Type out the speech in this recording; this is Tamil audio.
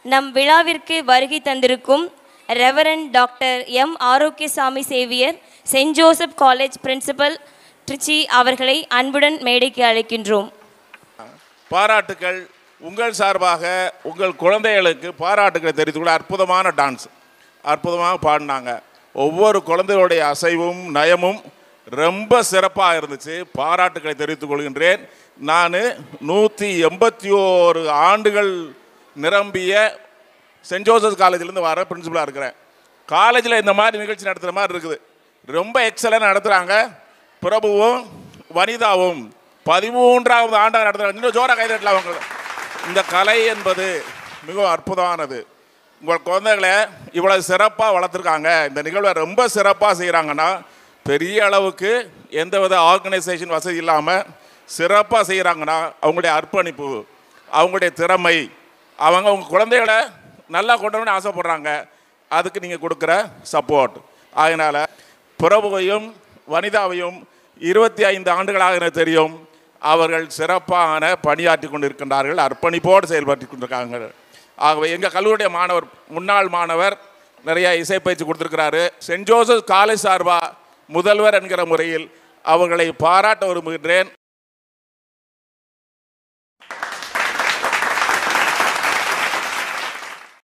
நம் விழாவிற்கு வருகை தந்திருக்கும் reverend doctor M Arokiasamy Xavier Saint Joseph college principal Trichy அவர்களை அன்புடன் மேடைக்கு அழைக்கின்றோம் பாராட்டுக்கள் உங்கள் சார்பாக உங்கள் குழந்தைகளுக்கு பாராட்டுக்களை தெரிவித்துக் அற்புதமான டான்ஸ் அற்புதமாக பாடினாங்க ஒவ்வொரு குழந்தைகளுடைய அசைவும் நயமும் ரொம்ப சிறப்பாக இருந்துச்சு பாராட்டுக்களை தெரிவித்துக் கொள்கின்றேன் நான் நூற்றி எண்பத்தி ஓரு ஆண்டுகள் நிரம்பிய சென்ட் ஜோசப் காலேஜ்லேருந்து வர பிரின்சிபலாக இருக்கிறேன் காலேஜில் இந்த மாதிரி நிகழ்ச்சி நடத்துகிற மாதிரி இருக்குது ரொம்ப எக்ஸலன்ட் நடத்துகிறாங்க பிரபுவும் வனிதாவும் பதிமூன்றாவது ஆண்டாக நடத்துகிறாங்க இன்னும் ஜோராக கைதட்டலாம் அவங்க இந்த கலை என்பது மிகவும் அற்புதமானது உங்கள் குழந்தைகளை இவ்வளவு சிறப்பாக வளர்த்துருக்காங்க இந்த நிகழ்வை ரொம்ப சிறப்பாக செய்கிறாங்கன்னா பெரிய அளவுக்கு எந்தவித ஆர்கனைசேஷன் வசதி இல்லாமல் சிறப்பாக செய்கிறாங்கன்னா அவங்களுடைய அர்ப்பணிப்பு அவங்களுடைய திறமை அவங்க உங்கள் குழந்தைகளை நல்லா கொண்டு வரணும்னு ஆசைப்படுறாங்க அதுக்கு நீங்கள் கொடுக்குற சப்போர்ட் அதனால் பிரபுவையும் வனிதாவையும் இருபத்தி ஐந்து ஆண்டுகளாக எனக்கு தெரியும் அவர்கள் சிறப்பான பணியாற்றி கொண்டிருக்கின்றார்கள் அர்ப்பணிப்போடு செயல்பட்டு கொண்டிருக்காங்க ஆகவே எங்கள் கல்லூரியுடைய மாணவர் முன்னாள் மாணவர் நிறைய இசை பயிற்சி கொடுத்துருக்கிறாரு சென்ட் ஜோசப் காலேஜ் சார்பா முதல்வர் என்கிற முறையில் அவர்களை பாராட்ட விரும்புகின்றேன்